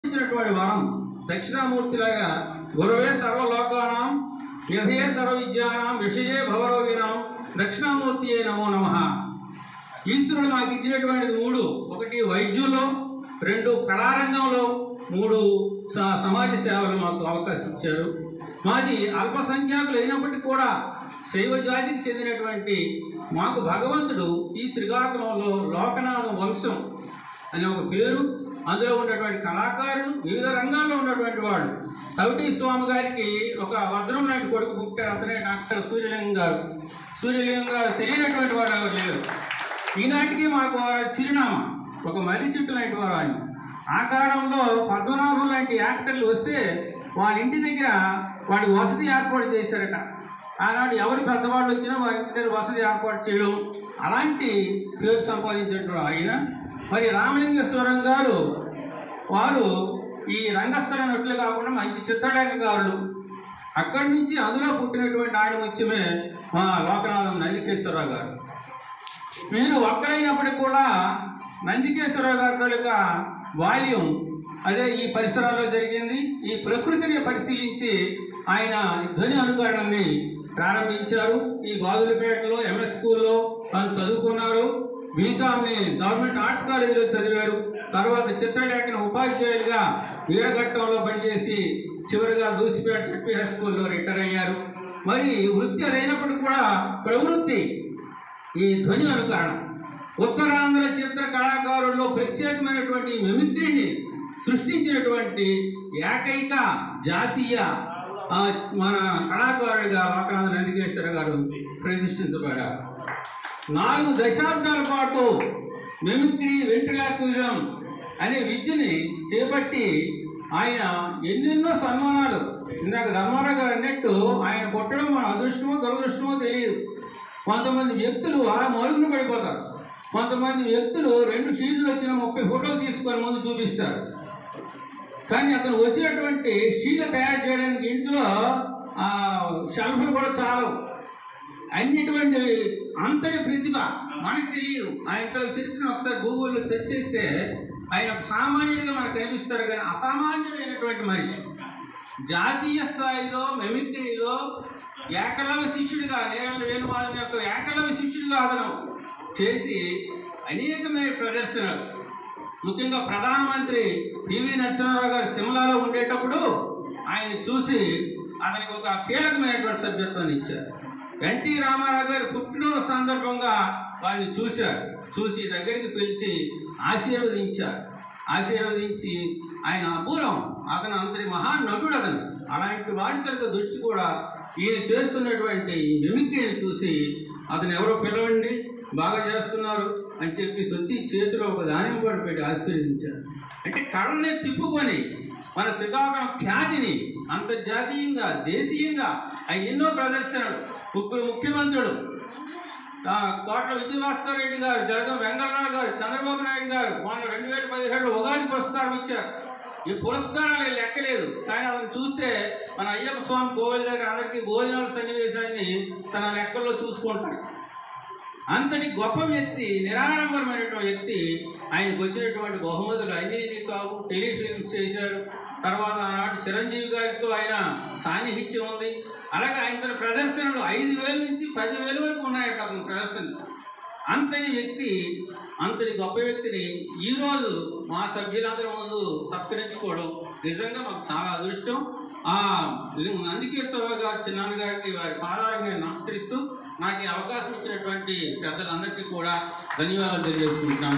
ఇచ్చినటువంటి వరం దక్షిణామూర్తిలాగా గురవే సర్వలోకానాం యథయే సర్వ విద్యానాం విషయే భవరోగినాం దక్షిణామూర్తియే నమో నమ ఈశ్వరుడు మాకు ఇచ్చినటువంటిది మూడు ఒకటి వైద్యంలో రెండు కళారంగంలో మూడు స- సమాజ సేవలు మాకు అవకాశం ఇచ్చారు మాది అల్పసంఖ్యాకులు అయినప్పటికీ కూడా శైవ జాతికి చెందినటువంటి మాకు భగవంతుడు ఈ శ్రీకాకుళంలో లోకనాథ వంశం అనే ఒక పేరు అందులో ఉన్నటువంటి కళాకారులు వివిధ రంగాల్లో ఉన్నటువంటి వాళ్ళు కవిటి స్వామి గారికి ఒక వజ్రం లాంటి కొడుకు పుట్టారు అతనే డాక్టర్ సూర్యలింగం గారు సూర్యలింగం గారు తెలియనటువంటి వాడు ఎవరు లేరు ఈనాటికి మాకు వారి చిరునామా ఒక మర్రి చెట్టు లాంటి వారు అని ఆ కాలంలో పద్మనాభం లాంటి యాక్టర్లు వస్తే వాళ్ళ ఇంటి దగ్గర వాడికి వసతి ఏర్పాటు చేశారట ఆనాడు ఎవరు పెద్దవాళ్ళు వచ్చినా వారి ఇంటి దగ్గర వసతి ఏర్పాటు చేయడం అలాంటి పేరు సంపాదించినటువంటి ఆయన మరి రామలింగేశ్వరం గారు వారు ఈ రంగస్థల నటులు కాకుండా మంచి చిత్రలేఖకారులు అక్కడి నుంచి అందులో పుట్టినటువంటి ఆడముత్యమే మా లోకనాథం నందికేశ్వరరావు గారు వీరు ఒక్కడైనప్పటికీ కూడా నందికేశ్వరరావు గారి తాలూకా బాల్యం అదే ఈ పరిసరాల్లో జరిగింది ఈ ప్రకృతిని పరిశీలించి ఆయన ధ్వని అనుకరణని ప్రారంభించారు ఈ గాజులపేటలో ఎంఎస్ స్కూల్లో తాను చదువుకున్నారు బీకామ్ని గవర్నమెంట్ ఆర్ట్స్ కాలేజీలో చదివారు తర్వాత చిత్రలేఖన ఉపాధ్యాయులుగా వీరఘట్టంలో పనిచేసి చివరిగా దూసిపేట జడ్పీ హై స్కూల్లో రిటైర్ అయ్యారు మరి వృత్తి అదైనప్పటికీ కూడా ప్రవృత్తి ఈ ధ్వని అనుకరణ ఉత్తరాంధ్ర చిత్ర కళాకారుల్లో ప్రత్యేకమైనటువంటి మిమిక్రీని సృష్టించినటువంటి ఏకైక జాతీయ ఆ, మన కళాకారుడిగా లోకనాథ నందికేశ్వర గారు ప్రతిష్ఠించబడ్డారు నాలుగు దశాబ్దాల పాటు మిమిక్రీ వెంట్రిలాక్విజం అనే విద్యని చేపట్టి ఆయన ఎన్నెన్నో సన్మానాలు ఇందాక ధర్మారావు గారు అన్నట్టు ఆయన కొట్టడం మన అదృష్టమో దురదృష్టమో తెలియదు కొంతమంది వ్యక్తులు అలా మరుగున పడిపోతారు కొంతమంది వ్యక్తులు రెండు షీట్లు వచ్చిన ముప్పై ఫోటోలు తీసుకొని ముందు చూపిస్తారు కానీ అతను వచ్చినటువంటి స్టీల్ తయారు చేయడానికి ఇంట్లో ఆ షెల్ఫ్లు కూడా చాలవు అన్నిటువంటి అంతటి ప్రతిభ మనకు తెలియదు ఆయన చరిత్రను ఒకసారి గూగుల్లో సెర్చ్ చేస్తే ఆయన ఒక సామాన్యుడిగా మనకు కనిపిస్తారు కానీ అసామాన్యుడైనటువంటి మనిషి జాతీయ స్థాయిలో మెమిక్రీలో ఏకలవ్య శిష్యుడిగా నేరల వేణుమాధవ యొక్క ఏకలవ్య శిష్యుడిగా అతను చేసి అనేకమైన ప్రదర్శనలు ముఖ్యంగా ప్రధానమంత్రి పివి నరసింహారావు గారు సిమ్లాలో ఉండేటప్పుడు ఆయన చూసి అతనికి ఒక కీలకమైనటువంటి సభ్యత్వాన్ని ఇచ్చారు ఎన్టీ రామారావు గారి పుట్టినరోజు సందర్భంగా వారిని చూశారు చూసి దగ్గరికి పిలిచి ఆశీర్వదించారు ఆశీర్వదించి ఆయన అపూర్వం అతను అంతటి మహానటుడు అతను అలాంటి వాడి తరగ దృష్టి కూడా ఈయన చేస్తున్నటువంటి ఈ మిమిక్రీని చూసి అతను ఎవరో పిలవండి బాగా చేస్తున్నారు అని చెప్పేసి వచ్చి చేతిలో ఒక దానిమ్మ పండు పెట్టి ఆశీర్వదించారు అంటే కళ్ళని తిప్పుకొని మన శ్రీకాకుళం ఖ్యాతిని అంతర్జాతీయంగా దేశీయంగా ఆయన ఎన్నో ప్రదర్శనలు ముగ్గురు ముఖ్యమంత్రులు ఆ, కోట్ల విజయభాస్కర్ రెడ్డి గారు జలగం వెంకటరావు గారు చంద్రబాబు నాయుడు గారు మొన్న రెండు వేల పదిహేడులో ఉగాది పురస్కారం ఇచ్చారు ఈ పురస్కారాలు లెక్కలేదు కానీ అతను చూస్తే మన అయ్యప్ప స్వామి కోవిల్ దగ్గర అందరికీ భోజనాల సన్నివేశాన్ని తన లెక్కల్లో చూసుకుంటాడు అంతటి గొప్ప వ్యక్తి నిరాడంబరమైనటువంటి వ్యక్తి ఆయనకు వచ్చినటువంటి బహుమతులు అన్నీ కావు టెలిఫిల్మ్స్ చేశారు తర్వాత ఆనాడు చిరంజీవి గారితో ఆయన సాన్నిహిత్యం ఉంది అలాగే ఆయన తన ప్రదర్శనలు ఐదు వేల నుంచి పదివేల వరకు ఉన్నాయట అతని ప్రదర్శనలు అంతటి వ్యక్తి అంతటి గొప్ప వ్యక్తిని ఈరోజు మా సభ్యులందరి ముందు సత్కరించుకోవడం నిజంగా మాకు చాలా అదృష్టం ఆ నందికేశ్వరరావు గారు చిన్నాన్న గారికి వారి పాదాలకు నేను నమస్కరిస్తూ నాకు ఈ అవకాశం ఇచ్చినటువంటి పెద్దలందరికీ కూడా ధన్యవాదాలు తెలియజేసుకుంటున్నాను